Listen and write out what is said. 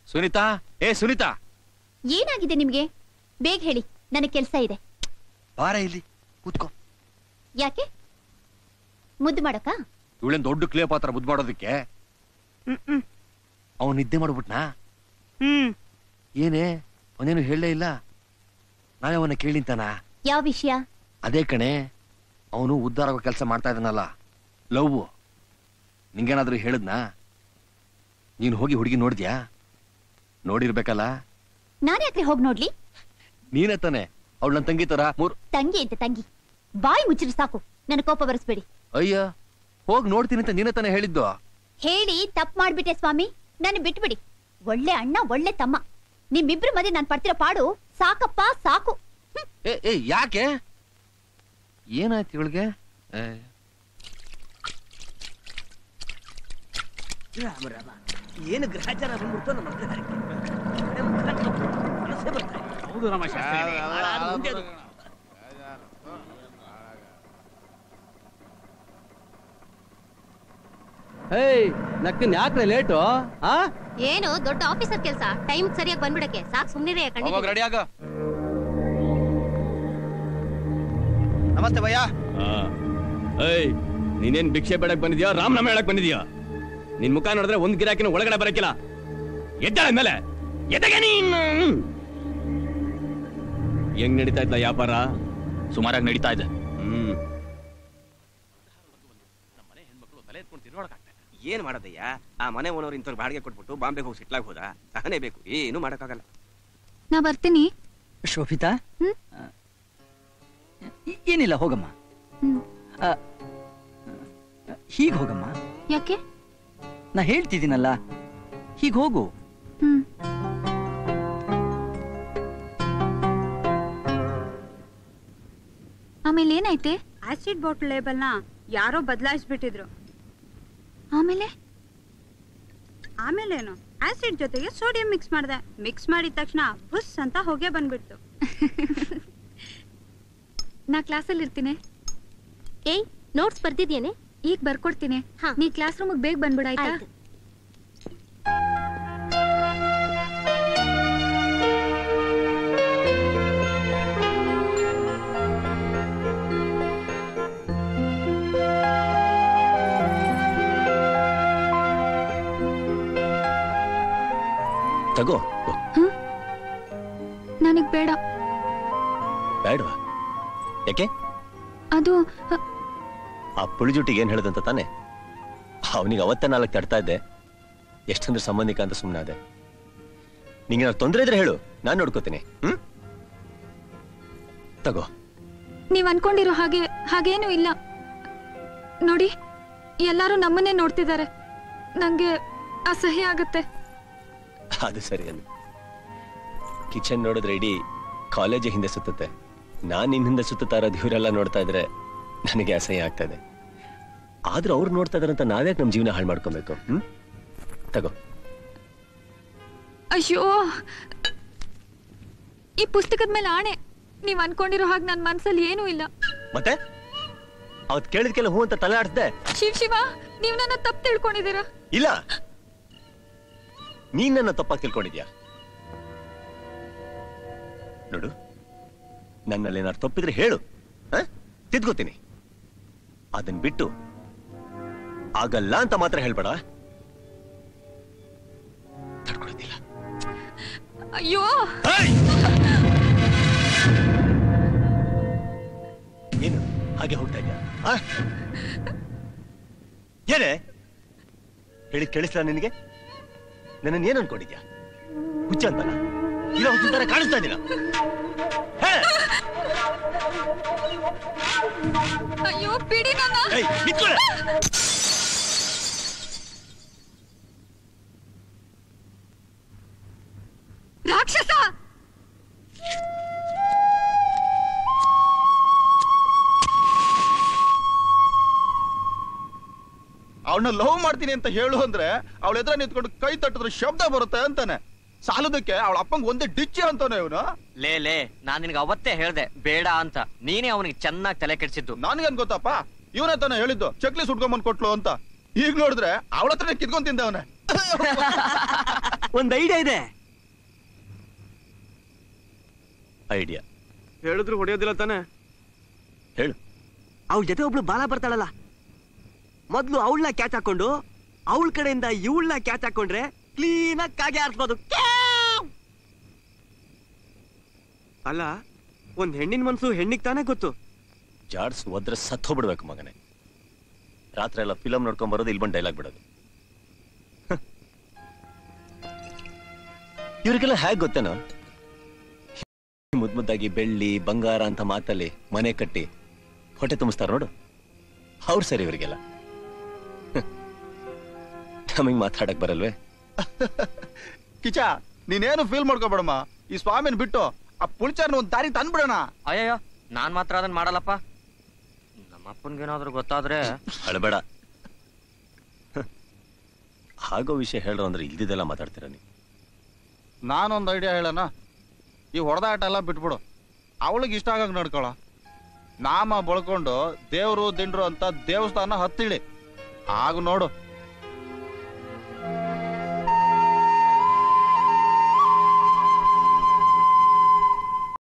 ಸುನೀತಾ ಏ ಸುನೀತಾ ಏನಾಗಿದೆ ನಿಮ್ಗೆ ಬೇಗ ಹೇಳಿ ನನಗೆ ಕೆಲಸ ಇದೆ ಬಾರ ಇಲ್ಲಿ ಕೂತ್ಕೋ ಯಾಕೆ ಮುದ್ದು ಮಾಡಕ ಇವಳೇನ್ ದೊಡ್ಡ ಕ್ಲೇ ಪಾತ್ರ ಬುದ್ ಮಾಡೋದಕ್ಕೆ ಅವ್ನು ನಿದ್ದೆ ಮಾಡ್ಬಿಟ್ನಾ ಹ್ಮ್ ಏನೇ ಅವನೇನು ಹೇಳಲೇ ಇಲ್ಲ ನಾವೇ ಅವನ್ನ ಕೇಳಿಂತಾನ ಯಾವ ವಿಷಯ ಅದೇ ಕಣೆ ಅವನು ಉದ್ಧಾರ ಆಗೋ ಕೆಲಸ ಮಾಡ್ತಾ ಇದ್ದಾನಲ್ಲ ಲವ್ ನಿಂಗೇನಾದ್ರೂ ಹೇಳಿದ್ನಾ ನೀನು ಹೋಗಿ ಹುಡುಗಿ ನೋಡಿದ್ಯಾ ನೋಡಿರ್ಬೇಕಲ್ಲ ನಾನು ಯಾಕೆ ಹೋಗಿ ನೋಡ್ಲಿ ನೀನೇ ತಾನೆ ಅವಳು ನನ್ನ ತಂಗಿ ತರ ಮೂರ್ ತಂಗಿ ಅಂತ ತಂಗಿ ಬಾಯಿ ಮುಚ್ಚಿರು ಸಾಕು ನನ್ನ ಕೋಪ ಬರೆಸ್ಬೇಡಿ ಅಯ್ಯ ಹೋಗಿ ನೋಡ್ತೀನಿ ಅಂತ ನೀನೇ ತಾನೆ ಹೇಳಿದ್ದು ಹೇಳಿ ತಪ್ಪು ಮಾಡ್ಬಿಟ್ಟೆ ಸ್ವಾಮಿ ನನ್ನ ಬಿಟ್ಬಿಡಿ ಒಳ್ಳೆ ಅಣ್ಣ ಒಳ್ಳೆ ತಮ್ಮ ನಿಮ್ಮಿಬ್ರು ಮಧ್ಯೆ ನಾನು ಪಡ್ತಿರೋ ಪಾಡು ಸಾಕಪ್ಪ ಸಾಕು ಏ ಏ ಯಾಕೆ ಏನಾಯ್ತು ಇವಳಿಗೆ ರಾಮ ರಾಮ ಏನು ಗ್ರಹಚಾರ ಬಂದ್ಬಿಡ್ತು ನಮ್ಮ ಮಕ್ಕಳಿಗೆ ಮನಸ್ಸೇ ಬರ್ತಾ ಇಲ್ಲ. ಹೌದು ರಾಮ ಹಾಳಾದ ಮುಂದೆ ಅದು. ಹೇಯ್ ನಕ್ಕನ್ ಯಾಕ್ರೆ ಲೇಟು ಆ ಏನು ದೊಡ್ಡ ಆಫೀಸರ್ ಕೆಲಸ ಟೈಮ್ ಸರಿಯಾಗಿ ಬಂದ್ಬಿಡಕ್ಕೆ ಸಾಕ್ ಸುಮ್ನಿರೇ ಖಂಡಿತ ರೆಡಿ ಆಗ ನಮಸ್ತೆ ಭಯ್ಯ ಏಯ್ ನೀನೇನ್ ಭಿಕ್ಷೆ ಬೇಡಕ್ ಬಂದಿದ್ಯಾ ರಾಮನಾಮ ಹೇಳಕ್ ಬಂದಿದ್ಯಾ ನಿನ್ ಮುಖ ನೋಡಿದ್ರೆ ಒಂದ್ ಗಿರಾಕಿನ ಒಳಗಡೆ ಬರಕಿಲ್ಲ ಎದ್ದಾಳೆ ಮೇಲೆ ಎದ್ದಗೆ ನೀನ್ ಹೆಂಗ್ ನಡೀತಾ ಇದ್ದ ವ್ಯಾಪಾರ ಸುಮಾರಾಗಿ ನಡೀತಾ ಇದೆ ಹ್ಮ್ ಏನ್ ಮಾಡೋದಯ್ಯ ಆ ಮನೆ ಓನರ್ ಇಂಥವ್ರು ಬಾಡಿಗೆ ಕೊಟ್ಬಿಟ್ಟು ಬಾಂಬೆಗೆ ಹೋಗಿ ಸಿಟ್ಲಾಗ್ ಹೋದ ಸಹನೆ ಬೇಕು ಏನು ಮಾಡಕ್ಕಾಗಲ್ಲ ನಾ ಬರ್ತೀನಿ ಶೋಭಿತಾ ಹ್ಮ್? ಆ, ಏ- ಏನಿಲ್ಲ ಹೋಗಮ್ಮ ಹ್ಮ್. ಆ, ಹೀಗ್ ಹೋಗಮ್ಮ ಯಾಕೆ ನಾ ಹೇಳ್ತಿದ್ದೀನಲ್ಲ ಹೀಗ್ ಹೋಗು ಹ್ಮ್ ಆಮೇಲೆ ಏನಾಯ್ತೆ ಆಸಿಡ್ ಬಾಟಲ್ ಲೇಬಲ್ನ ಯಾರೋ ಬದಲಾಯಿಸ್ಬಿಟ್ಟಿದ್ರು ಆಮೇಲೆ ಆಮೇಲೇನು ಆಸಿಡ್ ಜೊತೆಗೆ ಸೋಡಿಯಂ ಮಿಕ್ಸ್ ಮಾಡಿದೆ ಮಿಕ್ಸ್ ಮಾಡಿದ ತಕ್ಷಣ ಬುಸ್ ಅಂತ ಹೊಗೆ ಬಂದ್ಬಿಡ್ತು ನಾ ಕ್ಲಾಸಲ್ಲಿ ಇರ್ತೀನಿ ಏಯ್ ನೋಟ್ಸ್ ಬರ್ದಿದ್ಯೇನೆ ಈಗ ಬರ್ಕೊಡ್ತೀನಿ ಹಾ. ನೀ ಕ್ಲಾಸ್ ರೂಮಿಗೆ ಬೇಗ ಬಂದ್ಬಿಡಾಯ್ತಾ ಆಯ್ತು ತಗೋ ನನಗ್ ಬೇಡ ಬೇಡವಾ ಯಾಕೆ ಅದು ಅ, ಆ ಪುಳಿಜುಟ್ಟಿಗೆ ಏನ್ ಹೇಳ್ದಂತ ತಾನೆ ಅವನಿಗೆ ಅವತ್ತೇ ನಾಲ್ಕು ತಡ್ತಾ ಇದ್ದೆ ಎಷ್ಟಂದ್ರೆ ಸಂಬಂಧಿಕ ಅಂತ ಸುಮ್ಮನೆ ಅದೇ ನಿಂಗೆ ಏನಾದ್ರು ತೊಂದರೆ ಇದ್ರೆ ಹೇಳು ನಾನು ನೋಡ್ಕೋತೀನಿ ಹ್ಮ್ ತಗೋ ನೀವ್ ಅನ್ಕೊಂಡಿರೋ ಹಾಗೆ ಹಾಗೇನೂ ಇಲ್ಲ ನೋಡಿ ಎಲ್ಲರೂ ನಮ್ಮನ್ನೇ ನೋಡ್ತಿದ್ದಾರೆ ನಂಗೆ ಅಸಹ್ಯ ಆಗತ್ತೆ ಅದು ಸರಿ ಅಲ್ಲ ಕಿಚನ್ ನೋಡಿದ್ರೆ ಇಡೀ ಕಾಲೇಜ್ ಹಿಂದೆ ಸುತ್ತುತ್ತೆ ನಾನ್ ನಿನ್ ಹಿಂದೆ ಸುತ್ತುತ್ತಾ ಇರೋದು ಇವರೆಲ್ಲ ನೋಡ್ತಾ ಇದ್ರೆ ನನಗೆ ಅಸಹ್ಯ ಆಗ್ತಾ ಇದೆ ಆದ್ರೂ ಅವ್ರು ನೋಡ್ತಾ ಇದಾರೆ ಅಂತ ನಾವ್ಯಾಕೆ ನಮ್ ಜೀವನ ಹಾಳು ಮಾಡ್ಕೊಬೇಕು ಹ್ಮ್ ತಗೋ ಅಯ್ಯೋ ಈ ಪುಸ್ತಕದ ಮೇಲೆ ಆಣೆ ನೀವ್ ಅನ್ಕೊಂಡಿರೋ ಹಾಗೆ ನನ್ ಮನ್ಸಲ್ಲಿ ಏನೂ ಇಲ್ಲ ಮತ್ತೆ ಅವತ್ ಕೇಳಿದ್ಕೆಲ್ಲ ಹೂ ಅಂತ ತಲೆ ಆಡ್ಸ್ದೆ ಶಿವ್ ಶಿವ ನೀವ್ ನನ್ನ ತಪ್ಪು ತಿಳ್ಕೊಂಡಿದ್ದೀರಾ ಇಲ್ಲ ನೀನ್ ನನ್ನ ತಪ್ಪಾಗಿ ತಿಳ್ಕೊಂಡಿದ್ಯಾ ನೋಡು ನನ್ನಲ್ಲಿ ಏನಾದ್ರು ತಪ್ಪಿದ್ರೆ ಹೇಳು ಆ? ತಿದ್ಕೋತೀನಿ ಅದನ್ ಬಿಟ್ಟು ಆಗಲ್ಲ ಅಂತ ಮಾತ್ರ ಹೇಳ್ಬೇಡ ತಡ್ಕೊಳೋದಿಲ್ಲ ಅಯ್ಯೋ ಏಯ್! ಏನು ಹಾಗೆ ಹೋಗ್ತಾ ಇದ್ಯಾ ಆ? ಏನೇ ಹೇಳಿ ಕೇಳಿಸ್ಲ ನಿನಗೆ ನನ್ನ ಏನ್ ಅನ್ಕೊಂಡಿದ್ಯಾ ಹುಚ್ಚ ಅಂತಲ್ಲ ಇಲ್ಲ ಹುಚ್ಚಿನ ತರ ಕಾಣಿಸ್ತಾ ಇದ್ದೀನ ಹೇ! ಅಯ್ಯೋ ಬಿಡಿ ನನ್ನ ಏಯ್, ನಿಂತ್ಕೊಳ್ಳೆ. ರಾಕ್ಷಸ ಅವಳನ್ನ ಲವ್ ಮಾಡ್ತೀನಿ ಅಂತ ಹೇಳು ಅಂದ್ರೆ ಅವಳ ಎದುರ ನಿಂತ್ಕೊಂಡು ಕೈ ತಟ್ಟಿದ್ರೆ ಶಬ್ದ ಬರುತ್ತೆ ಅಂತಾನೆ ಸಾಲದಕ್ಕೆ ಅವಳ ಅಪ್ಪಂಗ್ ಒಂದೇ ಡಿಚ್ಚಿ ಅಂತಾನೆ ಇವನು ಲೇ ಲೇ ನಾನ್ ನಿನ್ಗೆ ಅವತ್ತೇ ಹೇಳ್ದೆ ಬೇಡ ಅಂತ ನೀನೇ ಅವನಿಗೆ ಚೆನ್ನಾಗಿ ತಲೆ ಕೆಡಿಸಿದ್ದು ನನ್ಗೇನ್ ಗೊತ್ತಪ್ಪ ಇವನೇ ತಾನೆ ಹೇಳಿದ್ದು ಚಕ್ಲಿ ಸುಟ್ಕೊಂಬಂದ್ ಕೊಟ್ಲು ಅಂತ ಈಗ ನೋಡಿದ್ರೆ ಅವಳ ಹತ್ರನೇ ಕಿತ್ಕೊಂಡ್ ತಿಂದ ಅವನೇ ಒಂದ್ ಐಡಿಯಾ ಇದೆ ಐಡಿಯಾ ಹೇಳಿದ್ರು ಹೊಡೆಯೋದಿಲ್ಲ ತಾನೆ ಹೇಳು ಅವಳ ಜೊತೆ ಒಬ್ಳು ಬಾಲ ಬರ್ತಾಳಲ್ಲ ಮೊದ್ಲು ಅವಳನ್ನ ಕ್ಯಾಚ್ ಹಾಕೊಂಡು ಅವಳ ಕಡೆಯಿಂದ ಇವಳನ್ನ ಕ್ಯಾಚ್ ಹಾಕೊಂಡ್ರೆ ಕ್ಲೀನ್ ಆಗಿ ಕಾಗೆ ಆರಿಸ್ಬೋದು ಅಲ್ಲ ಒಂದ್ ಹೆಣ್ಣಿನ ಮನ್ಸು ಹೆಣ್ಣಿಗೆ ತಾನೇ ಗೊತ್ತು ಜಾಡ್ಸ್ ಒದ್ರೆ ಸತ್ತೋಗ್ಬಿಡ್ಬೇಕು ಮಗನೇ ರಾತ್ರಿ ಎಲ್ಲ ಫಿಲಮ್ ನೋಡ್ಕೊಂಡ್ ಬರೋದು ಇಲ್ಲಿ ಬಂದು ಡೈಲಾಗ್ ಬಿಡೋದು ಹ. ಇವ್ರಿಗೆಲ್ಲ ಹೇಗ್ ಗೊತ್ತೇನೋ ಮುದ್ ಮುದ್ದಾಗಿ ಬೆಳ್ಳಿ ಬಂಗಾರ ಅಂತ ಮಾತಲ್ಲಿ ಮನೆ ಕಟ್ಟಿ ಹೊಟ್ಟೆ ತುಂಬಿಸ್ತಾರ ನೋಡು ಅವ್ರು ಸರಿ ಇವರಿಗೆಲ್ಲ ನಮಗ್ ಮಾತಾಡಕ್ ಬರಲ್ವೇ ಕಿಚ ನೀನೇನು ಫೀಲ್ ಮಾಡ್ಕೋಬೇಡಮ್ಮ ಈ ಸ್ವಾಮಿನ ಬಿಟ್ಟು ಆ ಪುಳಿಚಾರ್ನ ಒಂದ್ ದಾರಿ ತಂದ್ಬಿಡೋಣ ಅಯ್ಯಯ್ಯೋ ನಾನ್ ಮಾತ್ರ ಅದನ್ನ ಮಾಡಲ್ಲಪ್ಪ ನಮ್ಮ ಅಪ್ಪನ್ಗೇನಾದ್ರೂ ಗೊತ್ತಾದ್ರೆ ಅಳಬೇಡ ಹಾಗೋ ವಿಷಯ ಹೇಳ್ರು ಅಂದ್ರೆ ಇಲ್ದಿದ್ದೆಲ್ಲ ಮಾತಾಡ್ತೀರ ನೀವು ನಾನೊಂದು ಐಡಿಯಾ ಹೇಳೋಣ ಈ ಹೊಡೆದಾಟ ಎಲ್ಲ ಬಿಟ್ಬಿಡು ಅವಳಿಗೆ ಇಷ್ಟ ಆಗಂಗ್ ನಡ್ಕೊಳ ನಾಮ ಬಳ್ಕೊಂಡು ದೇವ್ರು ದಿಂಡ್ರು ಅಂತ ದೇವಸ್ಥಾನ ಹತ್ತಿಳಿ ಆಗ ನೋಡು